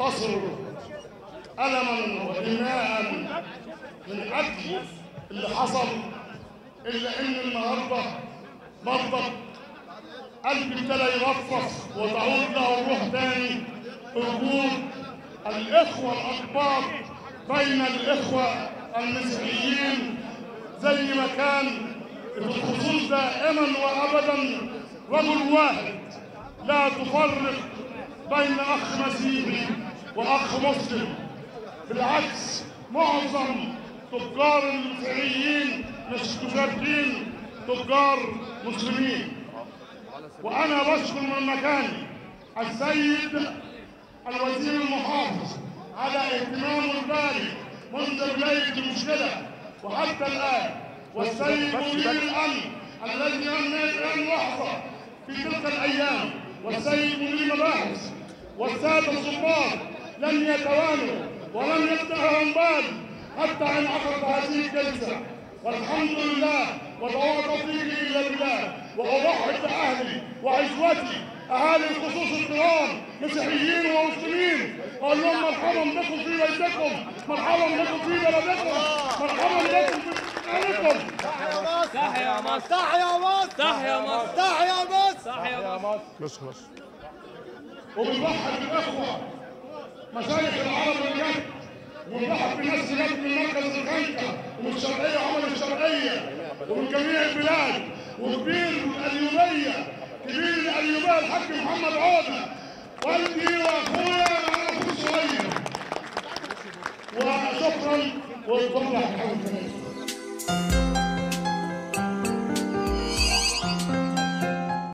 أصر ألما وإيماء من أجل اللي حصل إلا إن النهاردة برضك قلبي ابتدى يرفص وتعود له الروح تاني وجود الإخوة الأكبر بين الإخوة المسيحيين زي ما كان في الخصوص دائما وأبدا رجل واحد لا تفرق بين أخ مسيحي وأخ مسلم بالعكس معظم تجار المسيحيين مش تجارين تجار مسلمين وأنا بشكر من مكاني السيد الوزير المحافظ على اهتمامه البالغ منذ بداية المشكلة وحتى الآن والسيد مدير الأمن الذي أمنيت الآن لحظة في تلك الأيام والسيد مدير المباحث والسادة الضباط لم يتوانوا ولم يفتحوا بال حتى انعقدت هذه الجلسة والحمد لله ودعوة توفيقي إلى الله وأضحي بأهلي وعزوتي أهالي الخصوص الكرام مسيحيين ومسلمين أقول لهم مرحبا بكم في بيتكم مرحبا بكم في بلدكم مرحبا بكم في بلدكم تحيا مصر تحيا مصر تحيا مصر تحيا مصر تحيا مصر بس بس وبنرحب بالإخوة مشايخ العرب اللي جت ونرحب بالناس اللي جت من مركز الخنكة ومن الشرقية وعمل الشرقية ومن جميع البلاد وكبير الأيوبية كبير الأيوبية الحاج محمد عودة والدي وأخويا أنا أخوي صغير وشكرا واتفضل يا حبيبي